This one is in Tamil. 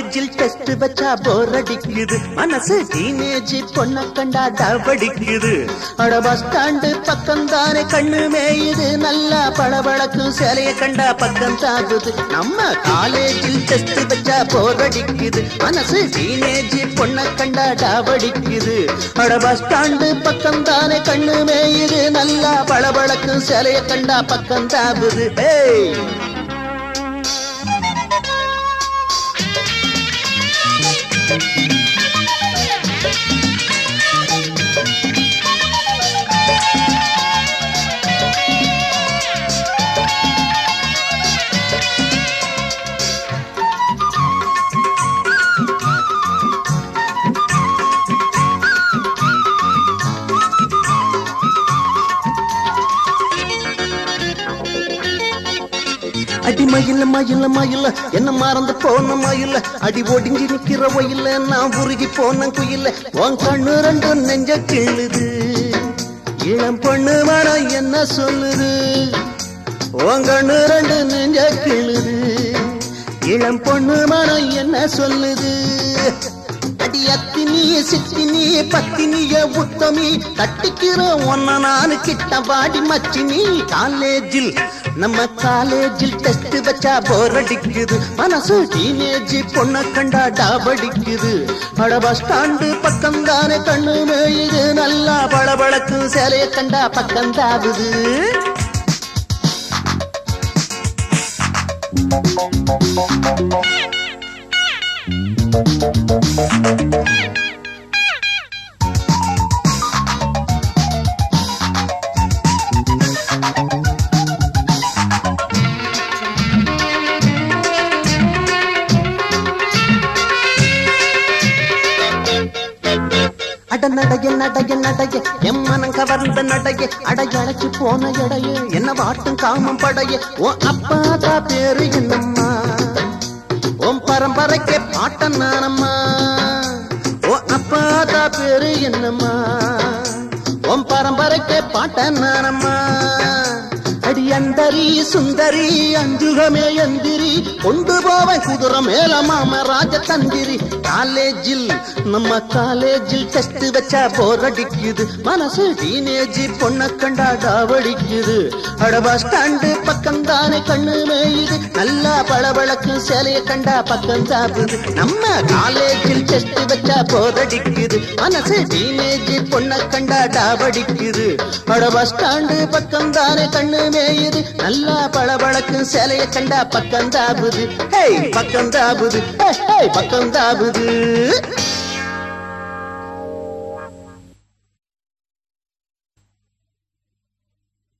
காலேஜில் டெஸ்ட் வச்சா போர் அடிக்குது மனசு டீனேஜ் பொண்ண கண்டா டபடிக்குது அட பஸ் ஸ்டாண்டு பக்கம் தானே கண்ணு மேயுது நல்லா பளபளக்கும் சேலைய கண்டா பக்கம் தாகுது நம்ம காலேஜில் டெஸ்ட் வச்சா போர் அடிக்குது மனசு டீனேஜ் பொண்ண கண்டா டபடிக்குது அட பஸ் ஸ்டாண்டு பக்கம் தானே கண்ணு மேயுது நல்லா பளபளக்கும் சேலைய கண்டா பக்கம் தாகுது ஏய் அடி மயில மயில மயில என்ன மறந்து போன மயில அடி ஒடிஞ்சு நிக்கிற வயல நான் உருகி போன குயில உன் கண்ணு ரெண்டும் நெஞ்ச கிள்ளுது இளம் பொண்ணு மனம் என்ன சொல்லுது உன் கண்ணு ரெண்டு நெஞ்ச கிள்ளுது இளம் பொண்ணு மனம் என்ன சொல்லுது அடி அத்தினிய சித்தினிய பத்தினிய உத்தமி கட்டிக்கிற ஒன்ன நானு கிட்ட வாடி மச்சினி காலேஜில் நம்ம காலேஜில் டெஸ்ட் வச்சா போர் அடிக்குது மனசு டீனேஜ் பொண்ண கண்டா டாபடிக்குது அட பஸ் ஸ்டாண்டு பக்கம் தானே கண்ணு மேயுது நல்லா பளபளக்கும் சேலைய கண்டா பக்கம் தாவுது அட நடைய நடைய நடைய எம் மனம் கவர்ந்த நடைய அடையழைச்சு போன எடைய என்ன வாட்டும் காமம் படைய உன் அப்பா தான் பேரு என்னம்மா உன் பரம்பரைக்கே பாட்டன் நானம்மா உன் அப்பா தான் பேரு என்னம்மா உன் பரம்பரைக்கே பாட்டன் நானம்மா அடி அந்தரி சுந்தரி அஞ்சுகமே எந்திரி கொண்டு போவன் குதிரை மேல மாம ராஜ தந்திரி காலேஜில் நம்ம காலேஜில் டெஸ்ட் வச்சா போர் அடிக்குது மனசு டீனேஜ் பொண்ண கண்டா டாவடிக்குது அட பஸ் ஸ்டாண்டு பக்கம் தானே கண்ணு மேயுது நல்லா பளபளக்கு சேலைய கண்டா பக்கம் சாப்புது நம்ம காலேஜில் டெஸ்ட் வச்சா போர் அடிக்குது மனசு டீனேஜ் பொண்ண கண்டா டாவடிக்குது அட பஸ் ஸ்டாண்டு பக்கம் தானே கண்ணு மேயுது நல்லா பளபளக்கு சேலைய கண்டா பக்கம் தாபுது ஹே பக்கம் தாபுது ஹே, ஹே, பக்கம் தாபுது